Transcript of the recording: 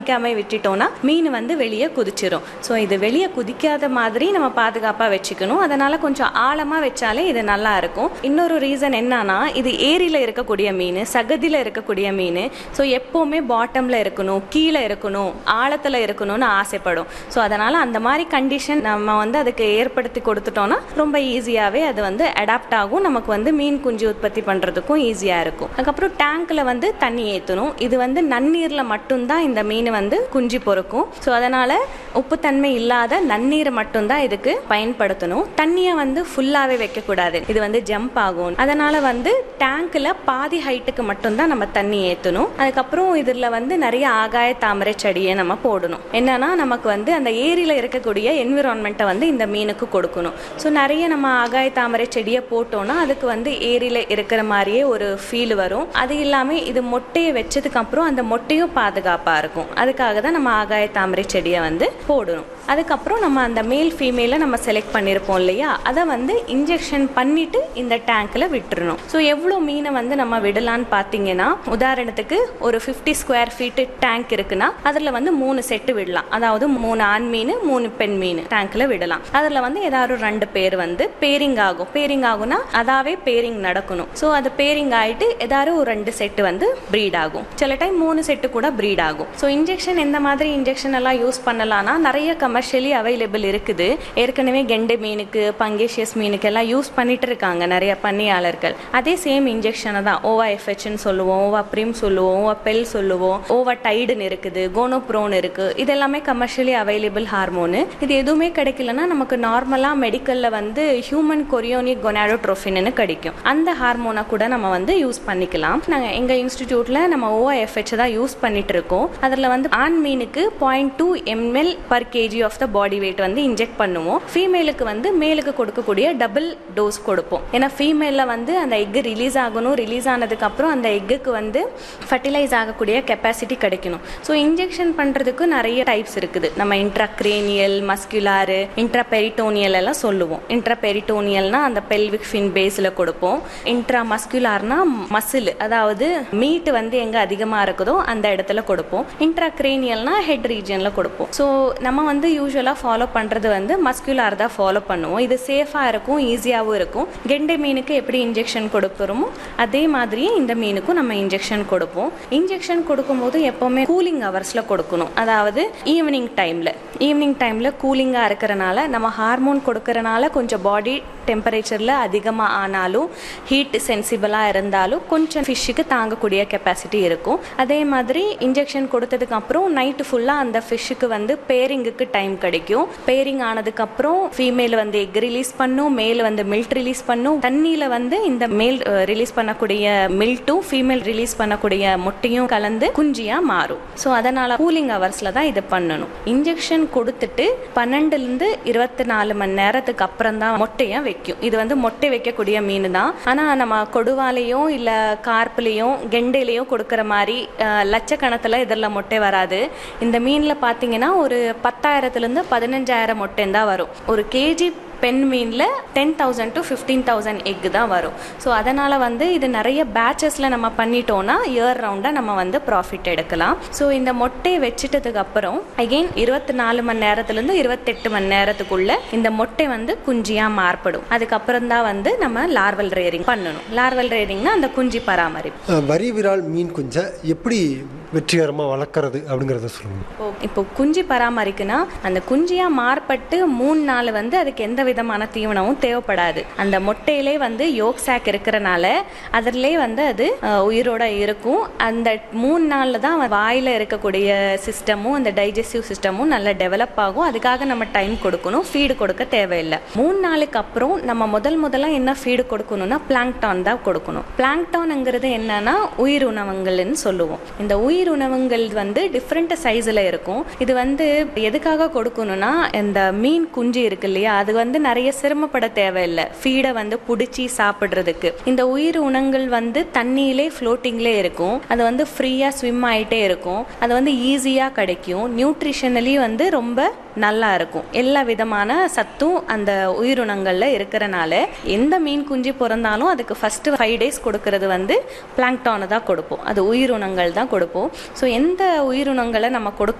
வைக்காம விட்டுட்டோம்னா மீன் வந்து வெளியே குதிச்சிரும் ஸோ இது வெளியே குதிக்காத மாதிரி நம்ம பாதுகாப்பாக வச்சுக்கணும் அதனால கொஞ்சம் ஆழமாக வச்சாலே இது நல்லா இருக்கும் இன்னொரு ரீசன் என்னன்னா இது ஏரியில் இருக்கக்கூடிய மீன் சகதியில் இருக்கக்கூடிய மீன் ஸோ எப்போவுமே பாட்டமில் இருக்கணும் கீழே இருக்கணும் ஆழத்தில் இருக்கணும்னு ஆசைப்படும் ஸோ அதனால அந்த மாதிரி கண்டிஷன் நம்ம வந்து அதுக்கு ஏற்படுத்தி கொடுத்துட்டோம்னா ரொம்ப ஈஸியாகவே அது வந்து அடாப்ட் ஆகும் நமக்கு வந்து மீன் குஞ்சு உற்பத்தி பண்ணுறதுக்கும் ஈஸியாக இருக்கும் அதுக்கப்புறம் டேங்க்கில் வந்து தண்ணி ஏற்றணும் இது வந்து நன்னீரில் மட்டும்தான் இந்த மீன் வந்து குஞ்சு பொறுக்கும் ஸோ அதனால் உப்புத்தன்மை இல்லாத நன்னீரை மட்டும்தான் இதுக்கு பயன்படுத்தணும் தண்ணியை வந்து ஃபுல்லாகவே வைக்கக்கூடாது இது வந்து ஜம்ப் ஆகும் அதனால் வந்து டேங்க்கில் பாதி ஹைட்டுக்கு மட்டும்தான் நம்ம தண்ணி ஏற்றணும் அதுக்கப்புறம் இதில் வந்து நிறைய ஆகாய தாமரை செடியை நம்ம போடணும் என்னன்னா நமக்கு வந்து அந்த ஏரியில் இருக்கக்கூடிய என்விரான்மெண்ட்டை வந்து இந்த மீனுக்கு கொடுக்கணும் ஸோ நிறைய நம்ம ஆகாய தாமரை செடியை போட்டோம்னா அதுக்கு வந்து ஏரியில் இருக்கிற மாதிரியே ஒரு ஃபீல் வரும் அது இல்லாமல் இது மொட்டையை வச்சதுக்கு அப்புறம் அந்த மொட்டையும் பாதுகாப்பாக இருக்கும் அதுக்காக தான் நம்ம ஆகாய தாமரை செடியை வந்து போடணும் அதுக்கப்புறம் நம்ம அந்த மேல் ஃபீமேலை நம்ம செலக்ட் பண்ணியிருப்போம் இல்லையா அதை வந்து இன்ஜெக்ஷன் பண்ணிட்டு இந்த டேங்க்கில் விட்டுறணும் ஸோ எவ்வளோ மீனை வந்து நம்ம விடலான்னு பார்த்தீங்கன்னா உதாரணத்துக்கு ஒரு ஃபிஃப்டி ஸ்கொயர் ஃபீட்டு டேங்க் இருக்குன்னா அதில் வந்து மூணு செட்டு விடலாம் அதாவது மூணு ஆண் மீன் மூணு பெண் மீன் டேங்க்கில் விடலாம் அதில் வந்து ஏதாவது ஒரு ரெண்டு பேர் வந்து பேரிங் ஆகும் பேரிங் ஆகும்னா அதாவே பேரிங் நடக்கணும் ஸோ அது பேரிங் ஆகிட்டு ஏதாவது ஒரு ரெண்டு செட்டு வந்து ப்ரீட் ஆகும் சில டைம் மூணு செட்டு கூட ப்ரீட் ஆகும் ஸோ இன்ஜெக்ஷன் எந்த மாதிரி இன்ஜெக்ஷன் எல்லாம் யூஸ் பண்ணலாம்னா நிறைய கமர்ஷியலி அவைலபிள் இருக்குது ஏற்கனவே கெண்டை மீனுக்கு பங்கேஷியஸ் மீனுக்கு எல்லாம் யூஸ் பண்ணிட்டு இருக்காங்க நிறைய பண்ணையாளர்கள் அதே சேம் இன்ஜெக்ஷனை தான் ஓவா எஃப்ஹெச்னு சொல்லுவோம் ஓவா ப்ரிம் சொல்லுவோம் ஓவா பெல் சொல்லுவோம் ஓவா டைடுன்னு இருக்குது கோனோப்ரோன் இருக்கு இது எல்லாமே கமர்ஷியலி அவைலபிள் ஹார்மோனு இது எதுவுமே கிடைக்கலன்னா நமக்கு நார்மலாக மெடிக்கலில் வந்து ஹியூமன் கொரியோனிக் கொனாடோட்ரோஃபின்னு கிடைக்கும் அந்த ஹார்மோனை கூட நம்ம வந்து யூஸ் பண்ணிக்கலாம் நாங்கள் எங்கள் இன்ஸ்டிடியூட்டில் நம்ம ஓஐஎஃப்ஹெச் தான் யூஸ் பண்ணிட்டு இருக்கோம் அதில் வந்து ஆண் மீனுக்கு point two ML per KG of the body weight வந்து இன்ஜெக்ட் பண்ணுவோம் ஃபீமேலுக்கு வந்து மேலுக்கு கொடுக்கக்கூடிய டபுள் டோஸ் கொடுப்போம் ஏன்னா ஃபீமேலில் வந்து அந்த எக்கு ரிலீஸ் ஆகணும் ரிலீஸ் ஆனதுக்கப்புறம் அந்த எக்குக்கு வந்து ஃபர்டிலைஸ் ஆகக்கூடிய கெப்பாசிட்டி கிடைக்கணும் ஸோ இன்ஜெக்ஷன் பண்ணுறதுக்கு நிறைய டைப்ஸ் இருக்குது நம்ம இன்ட்ராக்ரேனியல் மஸ்குலாரு இன்ட்ராபெரிட்டோனியல் எல்லாம் சொல்லுவோம் இன்ட்ராபெரிட்டோனியல்னா அந்த பெல்விக் ஃபின் பேஸில் கொடுப்போம் இன்ட்ரா மஸ்குலார்னா மசில் அதாவது மீட் வந்து எங்கே அதிகமாக இருக்குதோ அந்த இடத்துல கொடுப்போம் இன்ட்ராக்ரேனியல்னா ஹெட் ரீஜனில் கொடுப்போம் ஸோ நம்ம வந்து யூஸ்வலாக ஃபாலோ பண்ணுறது வந்து மஸ்குலார் தான் ஃபாலோ பண்ணுவோம் இது சேஃபாக இருக்கும் ஈஸியாகவும் இருக்கும் கெண்டை மீனுக்கு எப்படி இன்ஜெக்ஷன் கொடுக்குறோமோ அதே மாதிரியே இந்த மீனுக்கும் நம்ம இன்ஜெக்ஷன் கொடுப்போம் இன்ஜெக்ஷன் கொடுக்கும்போது எப்போவுமே கூலிங் ஹவர்ஸில் கொடுக்கணும் அதாவது ஈவினிங் டைமில் ஈவினிங் டைமில் கூலிங்காக இருக்கிறனால நம்ம ஹார்மோன் கொடுக்கறனால கொஞ்சம் பாடி டெம்பரேச்சரில் அதிகமாக ஆனாலும் ஹீட் சென்சிபிளாக இருந்தாலும் கொஞ்சம் ஃபிஷ்ஷுக்கு தாங்கக்கூடிய கெப்பாசிட்டி இருக்கும் அதே மாதிரி இன்ஜெக்ஷன் கொடுத்ததுக்கு அப்புறம் நைட்டு ஃபுல்லாக அந்த ஃபிஷ்ஷுக்கு வந்து பேரிங்குக்கு டைம் கிடைக்கும் பேரிங் ஆனதுக்கப்புறம் ஃபீமேல் வந்து எக் ரிலீஸ் பண்ணும் மேல் வந்து மில்க் ரிலீஸ் பண்ணும் தண்ணியில் வந்து இந்த மேல் ரிலீஸ் பண்ணக்கூடிய மில்ட்டும் ஃபீமேல் ரிலீஸ் பண்ணக்கூடிய முட்டையும் கலந்து குஞ்சியாக மாறும் ஸோ அதனால் கூலிங் ஹவர்ஸில் தான் இது பண்ணணும் இன்ஜெக்ஷன் கொடுத்துட்டு பன்னெண்டுலேருந்து இருபத்தி நாலு மணி நேரத்துக்கு அப்புறம் தான் மொட்டையை வைக்கும் இது வந்து மொட்டை வைக்கக்கூடிய மீன் தான் ஆனால் நம்ம கொடுவாலையும் இல்லை கார்ப்லேயும் கெண்டையிலையும் கொடுக்குற மாதிரி அஹ், லட்சக்கணக்கில் இதில் மொட்டை வராது இந்த மீனில் பார்த்தீங்கன்னா ஒரு பத்தாயிரத்துலேருந்து பதினஞ்சாயிரம் மொட்டை தான் வரும் ஒரு கேஜி பெண் மீனில் ten thousand to fifteen thousand egg தான் வரும் ஸோ அதனால் வந்து இது நிறைய பேச்சஸில் நம்ம பண்ணிட்டோம்னா இயர் ரவுண்டாக நம்ம வந்து ப்ராஃபிட் எடுக்கலாம் ஸோ இந்த மொட்டையை வச்சுட்டதுக்கு அப்புறம் அகெயின் இருபத்தி நாலு மணி நேரத்துலேருந்து இருபத்தெட்டு மணி நேரத்துக்குள்ள இந்த மொட்டை வந்து குஞ்சியாக மாறுபடும் அதுக்கப்புறம் தான் வந்து நம்ம லார்வல் ரேரிங் பண்ணணும் லார்வல் ரேரிங்னா அந்த குஞ்சு பராமரிப்பு அஹ், வரி விரால் மீன் குஞ்சை எப்படி வெற்றிகரமாக வளர்க்குறது அப்படிங்கிறத சொல்லுங்கள் இப்போ இப்போ குஞ்சு பராமரிக்குன்னா அந்த குஞ்சியா மார்பட்டு மூணு நாள் வந்து அதுக்கு எந்த விதமான தீவனமும் தேவைப்படாது அந்த மொட்டையிலே வந்து யோக் சாக் இருக்கிறனால அதிலே வந்து அது அஹ், உயிரோட இருக்கும் அந்த மூணு நாளில் தான் வாயில் இருக்கக்கூடிய சிஸ்டமும் அந்த டைஜஸ்டிவ் சிஸ்டமும் நல்லா டெவலப் ஆகும் அதுக்காக நம்ம டைம் கொடுக்கணும் ஃபீடு கொடுக்க தேவையில்லை மூணு நாளுக்கு அப்புறம் நம்ம முதல் முதல்ல என்ன ஃபீடு கொடுக்கணும்னா பிளாங்டான் தான் கொடுக்கணும் பிளாங்டான்ங்கிறது என்னன்னா உயிர் உணவங்கள்னு சொல்லுவோம் இந்த உயிர் உணவுங்கள் வந்து டிஃப்ரெண்ட் சைஸில் இருக்கும் இது வந்து எதுக்காக கொடுக்கணும்னா இந்த மீன் குஞ்சு இருக்கு இல்லையா அது வந்து நிறைய சிரமப்பட தேவையில்லை ஃபீடை வந்து பிடிச்சி சாப்பிட்றதுக்கு இந்த உயிர் உணங்கள் வந்து தண்ணியிலே ஃப்ளோட்டிங்லே இருக்கும் அது வந்து ஃப்ரீயாக ஸ்விம் ஆகிட்டே இருக்கும் அது வந்து ஈஸியாக கிடைக்கும் நியூட்ரிஷனலி வந்து ரொம்ப நல்லா இருக்கும் எல்லா விதமான சத்தும் அந்த உயிரினங்களில் இருக்கிறனால எந்த மீன் குஞ்சு பிறந்தாலும் அதுக்கு ஃபஸ்ட்டு ஃபைவ் டேஸ் கொடுக்கறது வந்து பிளாங்டானை தான் கொடுப்போம் அது உயிரினங்கள் தான் கொடுப்போம் ஸோ எந்த உயிரினங்களை நம்ம கொடுக்க